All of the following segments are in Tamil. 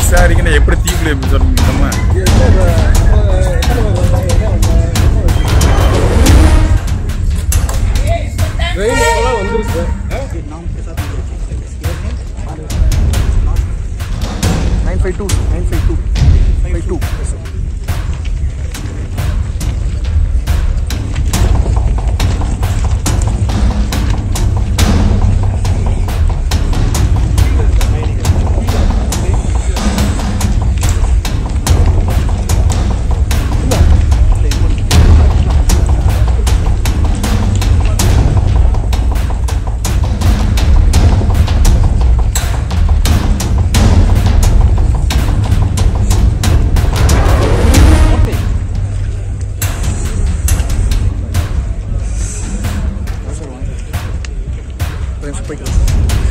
விசாரிக்கணும் எப்படி தீக்குள்ள எப்படி சொல்லுங்க ட்ரெயின் இப்போலாம் வந்துருக்கு nine five two nine five two five two போய்க்கலாம்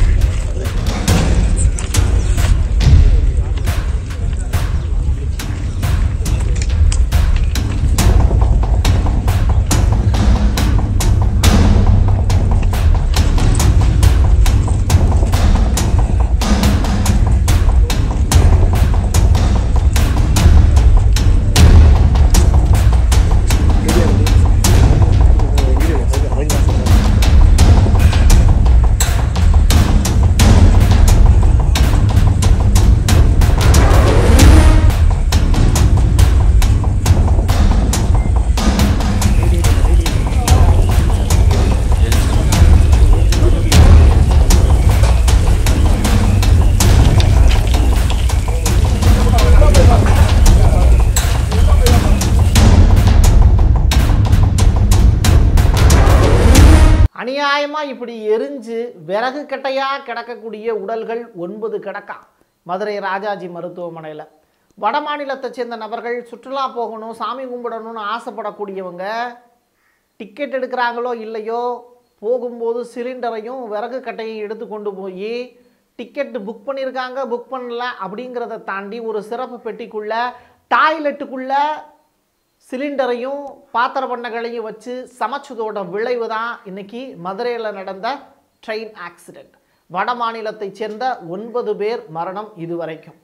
அநியாயமா இப்படி எரிஞ்சு விறகு கட்டையா கிடக்கக்கூடிய உடல்கள் ஒன்பது கிடக்கா மதுரை ராஜாஜி மருத்துவமனையில் வட மாநிலத்தை சேர்ந்த நபர்கள் சுற்றுலா போகணும் சாமி கும்பிடணும்னு ஆசைப்படக்கூடியவங்க டிக்கெட் எடுக்கிறாங்களோ இல்லையோ போகும்போது சிலிண்டரையும் விறகு கட்டையும் எடுத்து கொண்டு போய் டிக்கெட் புக் பண்ணியிருக்காங்க புக் பண்ணல அப்படிங்கிறத தாண்டி ஒரு சிறப்பு பெட்டிக்குள்ள டாய்லெட்டுக்குள்ள சிலிண்டரையும் பாத்திர பண்ணங்களையும் வச்சு சமைச்சதோட விளைவு தான் இன்னைக்கு மதுரையில் நடந்த ட்ரெயின் ஆக்சிடெண்ட் வட மாநிலத்தைச் சேர்ந்த ஒன்பது பேர் மரணம் இதுவரைக்கும்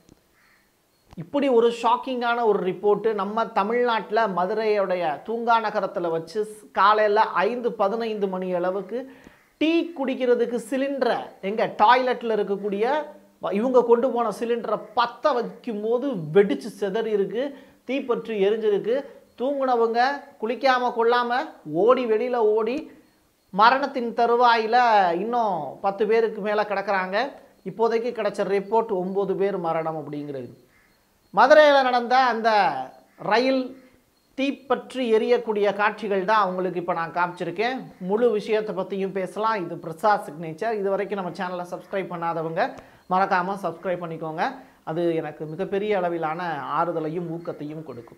இப்படி ஒரு ஷாக்கிங்கான ஒரு ரிப்போர்ட்டு நம்ம தமிழ்நாட்டில் மதுரையுடைய தூங்கா நகரத்தில் வச்சு காலையில் ஐந்து பதினைந்து மணி அளவுக்கு டீ குடிக்கிறதுக்கு சிலிண்டரை எங்க டாய்லெட்டில் இருக்கக்கூடிய இவங்க கொண்டு போன சிலிண்டரை பற்ற வைக்கும் போது வெடிச்சு சிதறி இருக்கு தீப்பற்றி எரிஞ்சிருக்கு தூங்குனவங்க குளிக்காம கொள்ளாம ஓடி வெளியில ஓடி மரணத்தின் தருவாயில் இன்னும் பத்து பேருக்கு மேலே கிடக்குறாங்க இப்போதைக்கு கிடைச்ச ரிப்போர்ட் ஒம்பது பேர் மரணம் அப்படிங்கிறது மதுரையில் நடந்த அந்த ரயில் தீப்பற்றி எரியக்கூடிய காட்சிகள் தான் அவங்களுக்கு இப்போ நான் காமிச்சிருக்கேன் முழு விஷயத்தை பற்றியும் பேசலாம் இது பிரசாத் சிக்னேச்சர் இது வரைக்கும் நம்ம சேனலை சப்ஸ்கிரைப் பண்ணாதவங்க மறக்காமல் சப்ஸ்கிரைப் பண்ணிக்கோங்க அது எனக்கு மிகப்பெரிய அளவிலான ஆறுதலையும் ஊக்கத்தையும் கொடுக்கும்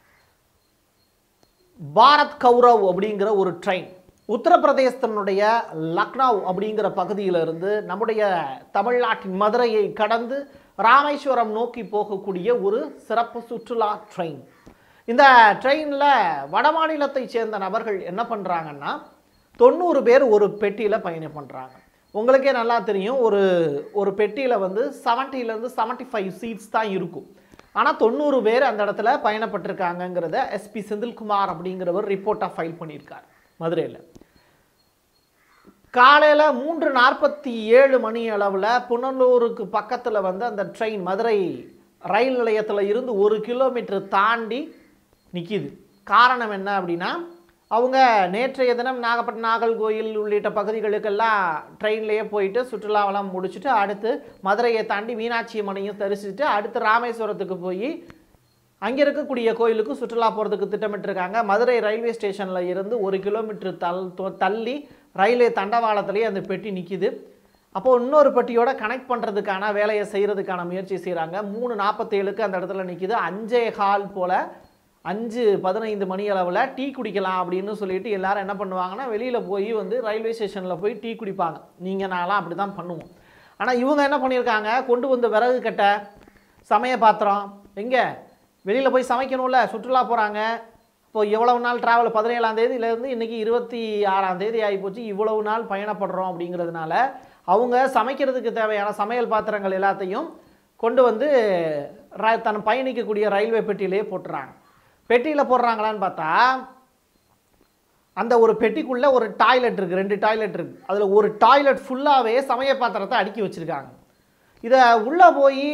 பாரத் கௌரவ் அப்படிங்கிற ஒரு ட்ரெயின் உத்தரப்பிரதேசத்தினுடைய லக்னோ அப்படிங்கிற பகுதியிலிருந்து நம்முடைய தமிழ்நாட்டின் மதுரையை கடந்து ராமேஸ்வரம் நோக்கி போகக்கூடிய ஒரு சிறப்பு சுற்றுலா ட்ரெயின் இந்த ட்ரெயினில் வடமாநிலத்தை சேர்ந்த நபர்கள் என்ன பண்ணுறாங்கன்னா தொண்ணூறு பேர் ஒரு பெட்டியில் பயணம் பண்ணுறாங்க உங்களுக்கே நல்லா தெரியும் ஒரு ஒரு பெட்டியில் வந்து செவன்ட்டிலேருந்து செவன்ட்டி ஃபைவ் சீட்ஸ் தான் இருக்கும் ஆனால் தொண்ணூறு பேர் அந்த இடத்துல பயணப்பட்டிருக்காங்கங்கிறத எஸ்பி செந்தில்குமார் அப்படிங்கிறவர் ரிப்போர்ட்டாக ஃபைல் பண்ணியிருக்கார் மதுரையில் காலையில் மூன்று நாற்பத்தி ஏழு மணி அளவில் புனலூருக்கு பக்கத்தில் வந்து அந்த ட்ரெயின் மதுரை ரயில் நிலையத்தில் இருந்து ஒரு கிலோமீட்டர் தாண்டி நிற்கிது காரணம் என்ன அப்படின்னா அவங்க நேற்றைய தினம் நாகப்பட்டினம் நாகர்கோயில் உள்ளிட்ட பகுதிகளுக்கெல்லாம் ட்ரெயின்லேயே போயிட்டு சுற்றுலாவெல்லாம் முடிச்சுட்டு அடுத்து மதுரையை தாண்டி மீனாட்சி அம்மனையும் தரிசிச்சுட்டு அடுத்து ராமேஸ்வரத்துக்கு போய் அங்கே இருக்கக்கூடிய கோயிலுக்கு சுற்றுலா போகிறதுக்கு திட்டமிட்டிருக்காங்க மதுரை ரயில்வே ஸ்டேஷனில் இருந்து ஒரு கிலோமீட்டர் தள் தொ- தள்ளி ரயில்வே தண்டவாளத்திலேயே அந்த பெட்டி நிற்கிது அப்போது இன்னொரு பெட்டியோட கனெக்ட் பண்ணுறதுக்கான வேலையை செய்கிறதுக்கான முயற்சி செய்கிறாங்க மூணு நாற்பத்தேழுக்கு அந்த இடத்துல நிற்கிது அஞ்சே கால் போல் அஞ்சு பதினைந்து மணி அளவில் டீ குடிக்கலாம் அப்படின்னு சொல்லிட்டு எல்லாரும் என்ன பண்ணுவாங்கன்னா வெளியில் போய் வந்து ரயில்வே ஸ்டேஷனில் போய் டீ குடிப்பாங்க நீங்கள் நான்லாம் அப்படி தான் பண்ணுவோம் ஆனால் இவங்க என்ன பண்ணியிருக்காங்க கொண்டு வந்த விறகு கட்டை சமய பாத்திரம் எங்கே வெளியில் போய் சமைக்கணும்ல சுற்றுலா போகிறாங்க இப்போ எவ்வளவு நாள் ட்ராவல் பதினேழாம் தேதியிலேருந்து இன்றைக்கி இருபத்தி ஆறாம் தேதி ஆகிப்போச்சு இவ்வளவு நாள் பயணப்படுறோம் அப்படிங்கிறதுனால அவங்க சமைக்கிறதுக்கு தேவையான சமையல் பாத்திரங்கள் எல்லாத்தையும் கொண்டு வந்து ர- தன் பயணிக்கக்கூடிய ரயில்வே பெட்டியிலேயே போட்டுறாங்க பெட்டியில் போடுறாங்களான்னு பார்த்தா அந்த ஒரு பெட்டிக்குள்ளே ஒரு டாய்லெட் இருக்குது ரெண்டு டாய்லெட் இருக்குது அதில் ஒரு டாய்லெட் ஃபுல்லாகவே சமய பாத்திரத்தை அடுக்கி வச்சுருக்காங்க இதை உள்ளே போய்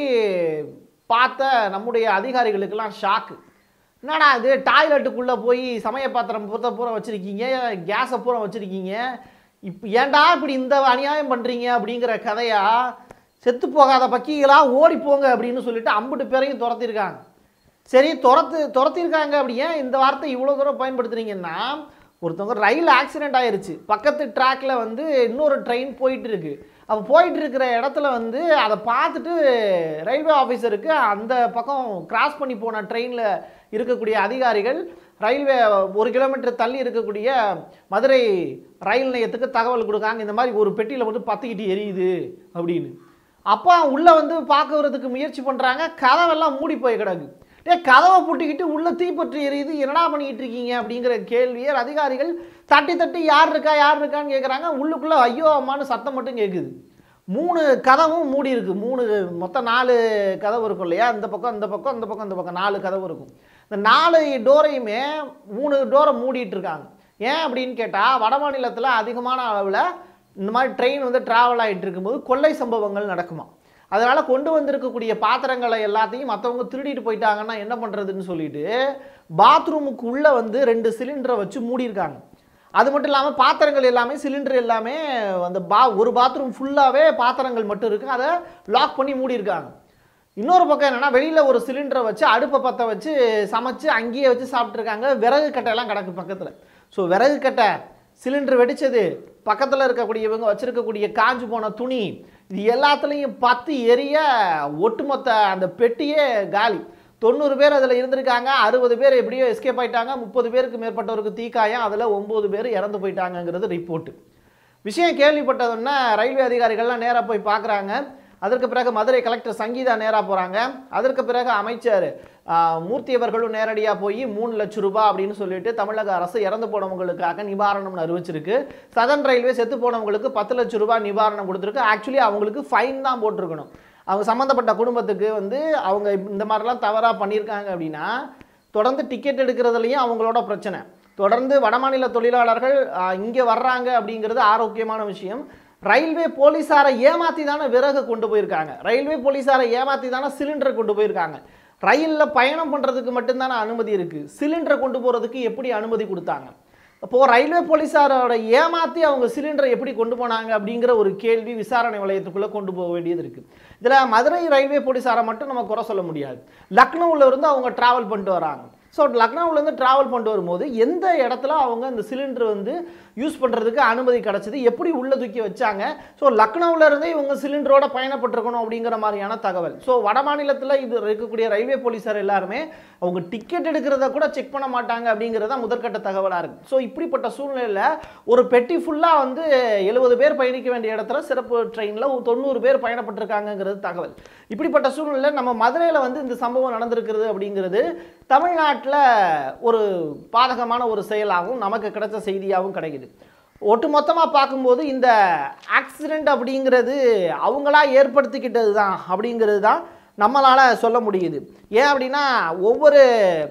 பார்த்த நம்முடைய அதிகாரிகளுக்கெல்லாம் ஷாக்கு என்னடா இது டாய்லெட்டுக்குள்ளே போய் சமய பாத்திரம் பூரா பூரா வச்சுருக்கீங்க கேஸை பூரா வச்சுருக்கீங்க இப்போ ஏன்டா இப்படி இந்த அநியாயம் பண்ணுறீங்க அப்படிங்கிற கதையா செத்து போகாத பக்கிகளா ஓடி போங்க அப்படின்னு சொல்லிட்டு அம்புட்டு பேரையும் துரத்திருக்காங்க சரி துரத்து துரத்திருக்காங்க அப்படி ஏன் இந்த வார்த்தை இவ்வளோ தூரம் பயன்படுத்துறீங்கன்னா ஒருத்தவங்க ரயில் ஆக்சிடென்ட் ஆயிருச்சு பக்கத்து ட்ராக்ல வந்து இன்னொரு ட்ரெயின் போயிட்டு இருக்கு அப்போ போயிட்டு இருக்கிற இடத்துல வந்து அதை பார்த்துட்டு ரயில்வே ஆஃபீஸருக்கு அந்த பக்கம் கிராஸ் பண்ணி போன ட்ரெயினில் இருக்கக்கூடிய அதிகாரிகள் ரயில்வே ஒரு கிலோமீட்டர் தள்ளி இருக்கக்கூடிய மதுரை ரயில் நிலையத்துக்கு தகவல் கொடுக்காங்க இந்த மாதிரி ஒரு பெட்டியில் வந்து பத்துக்கிட்டு எரியுது அப்படின்னு அப்போ உள்ளே வந்து பார்க்கறதுக்கு முயற்சி பண்ணுறாங்க கதவெல்லாம் மூடி போய் கிடக்கு டே கதவை பூட்டிக்கிட்டு உள்ள தீப்பற்றி எரியுது என்னடா பண்ணிக்கிட்டு இருக்கீங்க அப்படிங்கிற கேள்வியை அதிகாரிகள் தட்டி தட்டி யார் இருக்கா யார் இருக்கான்னு கேட்குறாங்க உள்ளுக்குள்ளே ஐயோ அம்மான்னு சத்தம் மட்டும் கேட்குது மூணு கதவும் மூடி இருக்கு மூணு மொத்தம் நாலு கதவு இருக்கும் இல்லையா இந்த பக்கம் இந்த பக்கம் இந்த பக்கம் இந்த பக்கம் நாலு கதவு இருக்கும் இந்த நாலு டோரையுமே மூணு டோரை மூடிட்டு இருக்காங்க ஏன் அப்படின்னு கேட்டால் வட மாநிலத்தில் அதிகமான அளவில் இந்த மாதிரி ட்ரெயின் வந்து ட்ராவல் ஆகிட்டு இருக்கும்போது கொள்ளை சம்பவங்கள் நடக்குமா அதனால் கொண்டு வந்திருக்கக்கூடிய பாத்திரங்களை எல்லாத்தையும் மற்றவங்க திருடிட்டு போயிட்டாங்கன்னா என்ன பண்ணுறதுன்னு சொல்லிட்டு பாத்ரூமுக்கு உள்ளே வந்து ரெண்டு சிலிண்டரை வச்சு மூடியிருக்காங்க அது மட்டும் இல்லாமல் பாத்திரங்கள் எல்லாமே சிலிண்டர் எல்லாமே அந்த பா ஒரு பாத்ரூம் ஃபுல்லாகவே பாத்திரங்கள் மட்டும் இருக்குது அதை லாக் பண்ணி மூடியிருக்காங்க இன்னொரு பக்கம் என்னன்னா வெளியில் ஒரு சிலிண்டரை வச்சு அடுப்பை பற்ற வச்சு சமைச்சு அங்கேயே வச்சு சாப்பிட்ருக்காங்க விறகு கட்டையெல்லாம் கிடக்கு பக்கத்தில் ஸோ விறகு கட்டை சிலிண்டர் வெடிச்சது பக்கத்தில் இருக்கக்கூடிய இவங்க வச்சிருக்கக்கூடிய காஞ்சு போன துணி இது எல்லாத்துலேயும் பத்து எரிய ஒட்டுமொத்த அந்த பெட்டியே காலி தொண்ணூறு பேர் அதில் இருந்திருக்காங்க அறுபது பேர் எப்படியோ எஸ்கேப் ஆயிட்டாங்க முப்பது பேருக்கு மேற்பட்டவருக்கு தீக்காயம் அதில் ஒம்பது பேர் இறந்து போயிட்டாங்கங்கிறது ரிப்போர்ட்டு விஷயம் கேள்விப்பட்டதுன்னா ரயில்வே அதிகாரிகள்லாம் நேராக போய் பார்க்குறாங்க அதற்கு பிறகு மதுரை கலெக்டர் சங்கீதா நேராக போகிறாங்க அதற்கு பிறகு அமைச்சர் ஆ, மூர்த்தி அவர்களும் நேரடியாக போய் மூணு லட்சம் ரூபாய் அப்படின்னு சொல்லிட்டு தமிழக அரசு இறந்து போனவங்களுக்காக நிவாரணம்னு அறிவிச்சிருக்கு சதன் ரயில்வே செத்து போனவங்களுக்கு பத்து லட்சம் ரூபாய் நிவாரணம் கொடுத்துருக்கு ஆக்சுவலி அவங்களுக்கு ஃபைன் தான் போட்டிருக்கணும் அவங்க சம்மந்தப்பட்ட குடும்பத்துக்கு வந்து அவங்க இந்த மாதிரிலாம் தவறாக பண்ணியிருக்காங்க அப்படின்னா தொடர்ந்து டிக்கெட் எடுக்கிறதுலையும் அவங்களோட பிரச்சனை தொடர்ந்து வடமாநில தொழிலாளர்கள் இங்கே வர்றாங்க அப்படிங்கிறது ஆரோக்கியமான விஷயம் ரயில்வே போலீஸாரை ஏமாத்தி தானே விறகு கொண்டு போயிருக்காங்க ரயில்வே போலீஸாரை ஏமாத்தி தானே சிலிண்டரை கொண்டு போயிருக்காங்க ரயிலில் பயணம் பண்ணுறதுக்கு மட்டும்தானே அனுமதி இருக்குது சிலிண்டரை கொண்டு போகிறதுக்கு எப்படி அனுமதி கொடுத்தாங்க அப்போது ரயில்வே போலீஸாரோட ஏமாற்றி அவங்க சிலிண்டரை எப்படி கொண்டு போனாங்க அப்படிங்கிற ஒரு கேள்வி விசாரணை வளையத்துக்குள்ளே கொண்டு போக வேண்டியது இருக்குது இதில் மதுரை ரயில்வே போலீஸாரை மட்டும் நம்ம குறை சொல்ல முடியாது லக்னோவில் இருந்து அவங்க ட்ராவல் பண்ணிட்டு வராங்க ஸோ லக்னோவிலேருந்து ட்ராவல் பண்ணிட்டு வரும்போது எந்த இடத்துல அவங்க இந்த சிலிண்டர் வந்து யூஸ் பண்ணுறதுக்கு அனுமதி கிடச்சிது எப்படி உள்ள தூக்கி வச்சாங்க ஸோ லக்னோவில் இருந்தே இவங்க சிலிண்டரோட பயணப்பட்டிருக்கணும் அப்படிங்கிற மாதிரியான தகவல் ஸோ வட மாநிலத்தில் இது இருக்கக்கூடிய ரயில்வே போலீஸார் எல்லாருமே அவங்க டிக்கெட் எடுக்கிறத கூட செக் பண்ண மாட்டாங்க அப்படிங்கிறது தான் முதற்கட்ட தகவலாக இருக்குது ஸோ இப்படிப்பட்ட சூழ்நிலையில் ஒரு பெட்டி ஃபுல்லாக வந்து எழுபது பேர் பயணிக்க வேண்டிய இடத்துல சிறப்பு ட்ரெயினில் தொண்ணூறு பேர் பயணப்பட்டிருக்காங்கங்கிறது தகவல் இப்படிப்பட்ட சூழ்நிலையில் நம்ம மதுரையில் வந்து இந்த சம்பவம் நடந்திருக்கிறது அப்படிங்கிறது தமிழ்நாட்டில் ஒரு பாதகமான ஒரு செயலாகவும் நமக்கு கிடைச்ச செய்தியாகவும் கிடைக்குது ஒட்டுமொத்தமாக பார்க்கும்போது இந்த ஆக்சிடெண்ட் அப்படிங்கிறது அவங்களா ஏற்படுத்திக்கிட்டது தான் அப்படிங்கிறது தான் நம்மளால் சொல்ல முடியுது ஏன் அப்படின்னா ஒவ்வொரு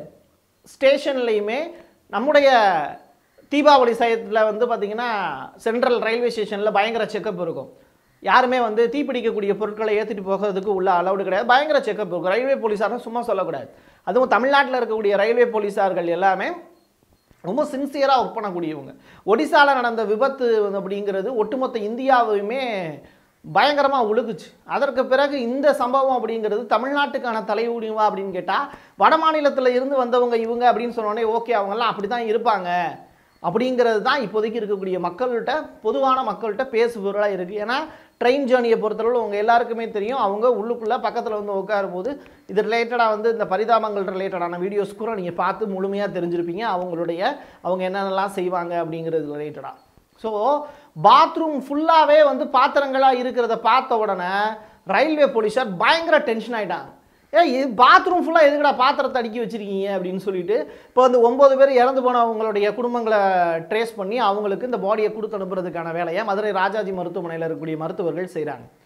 ஸ்டேஷன்லேயுமே நம்முடைய தீபாவளி சயத்தில் வந்து பார்த்திங்கன்னா சென்ட்ரல் ரயில்வே ஸ்டேஷனில் பயங்கர செக்கப் இருக்கும் யாருமே வந்து தீப்பிடிக்கக்கூடிய பொருட்களை ஏற்றிட்டு போகிறதுக்கு உள்ள அலௌடு கிடையாது பயங்கர செக்கப் இருக்கும் ரயில்வே போலீஸாரும் சும்மா சொல்லக்கூடாது அதுவும் தமிழ்நாட்டில் இருக்கக்கூடிய ரயில்வே போலீஸார்கள் எல்லாமே ரொம்ப சின்சியராக ஒர்க் பண்ணக்கூடியவங்க ஒடிசாவில் நடந்த விபத்து வந்து அப்படிங்கிறது ஒட்டுமொத்த இந்தியாவையுமே பயங்கரமாக உழுகுச்சு அதற்கு பிறகு இந்த சம்பவம் அப்படிங்கிறது தமிழ்நாட்டுக்கான தலையுடிவா அப்படின்னு கேட்டால் வட மாநிலத்தில் இருந்து வந்தவங்க இவங்க அப்படின்னு சொன்னோடனே ஓகே அவங்கெல்லாம் அப்படி தான் இருப்பாங்க அப்படிங்கிறது தான் இப்போதைக்கு இருக்கக்கூடிய மக்கள்கிட்ட பொதுவான மக்கள்கிட்ட பேசுபொருளாக இருக்குது ஏன்னா ட்ரெயின் ஜேர்னியை பொறுத்தளவு உங்கள் எல்லாருக்குமே தெரியும் அவங்க உள்ளுக்குள்ளே பக்கத்தில் வந்து உட்காரும்போது இது ரிலேட்டடாக வந்து இந்த பரிதாபங்கள் ரிலேட்டடான வீடியோஸ் கூட நீங்கள் பார்த்து முழுமையாக தெரிஞ்சிருப்பீங்க அவங்களுடைய அவங்க என்னென்னலாம் செய்வாங்க அப்படிங்கிறது ரிலேட்டடாக ஸோ பாத்ரூம் ஃபுல்லாகவே வந்து பாத்திரங்களாக இருக்கிறத பார்த்த உடனே ரயில்வே போலீஸார் பயங்கர டென்ஷன் ஆகிட்டாங்க ஏ இது பாத்ரூம் ஃபுல்லாக எதுக்குடா பாத்திரத்தை அடுக்கி வச்சிருக்கீங்க அப்படின்னு சொல்லிட்டு இப்போ வந்து ஒம்பது பேர் இறந்து போனவங்களுடைய குடும்பங்களை ட்ரேஸ் பண்ணி அவங்களுக்கு இந்த பாடியை கொடுத்து அனுப்புறதுக்கான வேலையை மதுரை ராஜாஜி மருத்துவமனையில் இருக்கக்கூடிய மருத்துவர்கள் செய்கிறாங்க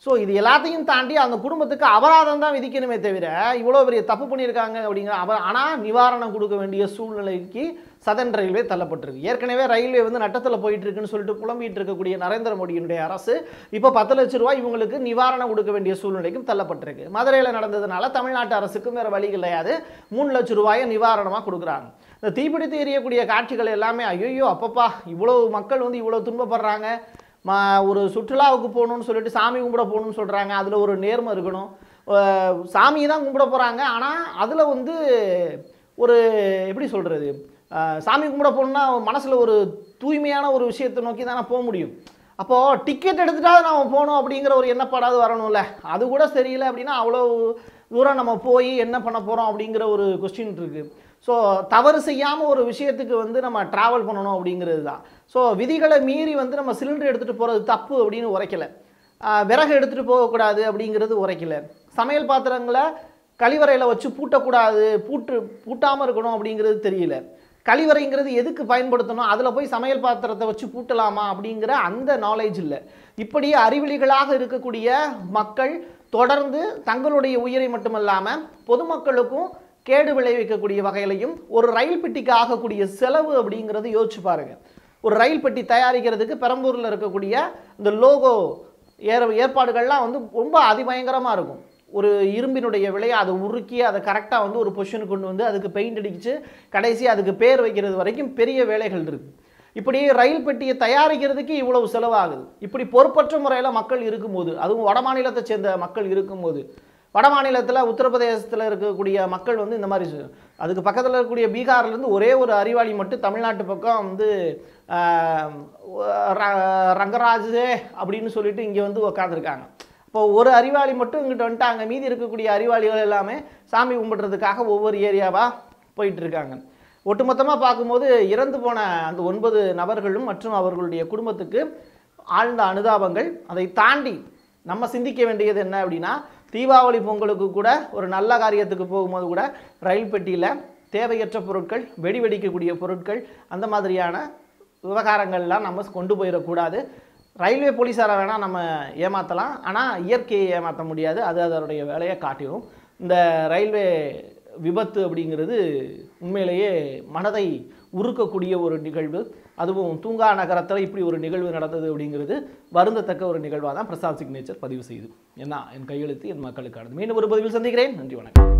ஸோ இது எல்லாத்தையும் தாண்டி அந்த குடும்பத்துக்கு அபராதம் தான் விதிக்கணுமே தவிர இவ்வளோ பெரிய தப்பு பண்ணியிருக்காங்க அப்படிங்கிற அப ஆனால் நிவாரணம் கொடுக்க வேண்டிய சூழ்நிலைக்கு சதன் ரயில்வே தள்ளப்பட்டிருக்கு ஏற்கனவே ரயில்வே வந்து நட்டத்தில் போயிட்டு இருக்குன்னு சொல்லிட்டு புலம்பிட்டு இருக்கக்கூடிய நரேந்திர மோடியினுடைய அரசு இப்போ பத்து லட்ச ரூபாய் இவங்களுக்கு நிவாரணம் கொடுக்க வேண்டிய சூழ்நிலைக்கும் தள்ளப்பட்டிருக்கு மதுரையில் நடந்ததுனால தமிழ்நாட்டு அரசுக்கும் வேறு வழி கிடையாது மூணு லட்ச ரூபாயை நிவாரணமாக கொடுக்குறாங்க இந்த தீப்பிடித்து எரியக்கூடிய காட்சிகள் எல்லாமே ஐயோ அப்பப்பா இவ்வளோ மக்கள் வந்து இவ்வளோ துன்பப்படுறாங்க மா ஒரு சுற்றுலாவுக்கு போகணும்னு சொல்லிட்டு சாமி கும்பிட போகணும்னு சொல்கிறாங்க அதில் ஒரு நேர்மை இருக்கணும் அஹ் சாமியை தான் கும்பிட போகிறாங்க ஆனால் அதில் வந்து ஒரு எப்படி சொல்கிறது சாமி கும்பிட போகணுன்னா மனசில் ஒரு தூய்மையான ஒரு விஷயத்தை நோக்கி தானே போக முடியும் அப்போது டிக்கெட் எடுத்துட்டாவது நம்ம போகணும் அப்படிங்கிற ஒரு எண்ணப்படாது வரணும்ல அது கூட சரியில்லை அப்படின்னா அவ்வளோ தூரம் நம்ம போய் என்ன பண்ண போகிறோம் அப்படிங்கிற ஒரு கொஸ்டின் இருக்குது ஸோ தவறு செய்யாமல் ஒரு விஷயத்துக்கு வந்து நம்ம ட்ராவல் பண்ணணும் அப்படிங்கிறது தான் ஸோ விதிகளை மீறி வந்து நம்ம சிலிண்டர் எடுத்துகிட்டு போகிறது தப்பு அப்படின்னு உரைக்கலை ஆஹ் விறகு எடுத்துகிட்டு போகக்கூடாது அப்படிங்கிறது உரைக்கல சமையல் பாத்திரங்களை கழிவறையில் வச்சு பூட்டக்கூடாது பூட்டு பூட்டாமல் இருக்கணும் அப்படிங்கிறது தெரியல கழிவறைங்கிறது எதுக்கு பயன்படுத்தணும் அதில் போய் சமையல் பாத்திரத்தை வச்சு பூட்டலாமா அப்படிங்கிற அந்த நாலேஜ் இல்லை இப்படி அறிவிலிகளாக இருக்கக்கூடிய மக்கள் தொடர்ந்து தங்களுடைய உயிரை மட்டுமல்லாமல் பொதுமக்களுக்கும் கேடு விளைவிக்கக்கூடிய வகையிலையும் ஒரு ரயில் பெட்டிக்கு ஆகக்கூடிய செலவு அப்படிங்கிறது யோசிச்சு பாருங்க ஒரு ரயில் பெட்டி தயாரிக்கிறதுக்கு பெரம்பூரில் இருக்கக்கூடிய இந்த லோகோ ஏற ஏற்பாடுகள்லாம் வந்து ரொம்ப அதிபயங்கரமாக இருக்கும் ஒரு இரும்பினுடைய விலையை அதை உருக்கி அதை கரெக்டாக வந்து ஒரு பொசிஷனுக்கு கொண்டு வந்து அதுக்கு பெயிண்ட் அடிச்சு கடைசி அதுக்கு பேர் வைக்கிறது வரைக்கும் பெரிய வேலைகள் இருக்குது இப்படி ரயில் பெட்டியை தயாரிக்கிறதுக்கு இவ்வளவு செலவாகுது இப்படி பொறுப்பற்ற முறையில் மக்கள் இருக்கும்போது அதுவும் வட மாநிலத்தை சேர்ந்த மக்கள் இருக்கும்போது வட மாநிலத்தில் உத்தரப்பிரதேசத்தில் இருக்கக்கூடிய மக்கள் வந்து இந்த மாதிரி செ- அதுக்கு பக்கத்தில் இருக்கக்கூடிய பீகார்லேருந்து ஒரே ஒரு அறிவாளி மட்டும் தமிழ்நாட்டு பக்கம் வந்து ஆஹ், ர- ரங்கராஜே அப்படின்னு சொல்லிட்டு இங்கே வந்து உக்காந்துருக்காங்க இப்போ ஒரு அறிவாளி மட்டும் இங்கிட்ட வந்துட்டாங்க மீதி இருக்கக்கூடிய அறிவாளிகள் எல்லாமே சாமி கும்பிடுறதுக்காக ஒவ்வொரு ஏரியாவாக போயிட்டு இருக்காங்க ஒட்டுமொத்தமாக பார்க்கும்போது இறந்து போன அந்த ஒன்பது நபர்களும் மற்றும் அவர்களுடைய குடும்பத்துக்கு ஆழ்ந்த அனுதாபங்கள் அதை தாண்டி நம்ம சிந்திக்க வேண்டியது என்ன அப்படின்னா தீபாவளி பொங்கலுக்கு கூட ஒரு நல்ல காரியத்துக்கு போகும்போது கூட ரயில் பெட்டியில் தேவையற்ற பொருட்கள் வெடி வெடிக்கக்கூடிய பொருட்கள் அந்த மாதிரியான விவகாரங்கள்லாம் நம்ம கொண்டு போயிடக்கூடாது ரயில்வே போலீஸாரை வேணால் நம்ம ஏமாற்றலாம் ஆனால் இயற்கையை ஏமாற்ற முடியாது அது அதனுடைய வேலையை காட்டிடும் இந்த ரயில்வே விபத்து அப்படிங்கிறது உண்மையிலேயே மனதை உருக்கக்கூடிய ஒரு நிகழ்வு அதுவும் தூங்கா நகரத்தில் இப்படி ஒரு நிகழ்வு நடந்தது அப்படிங்கிறது வருந்தத்தக்க ஒரு நிகழ்வாக தான் பிரசாத் சிக்னேச்சர் பதிவு செய்யுது என்ன என் கையெழுத்து என் மக்களுக்கானது மீண்டும் ஒரு பதிவில் சந்திக்கிறேன் நன்றி வணக்கம்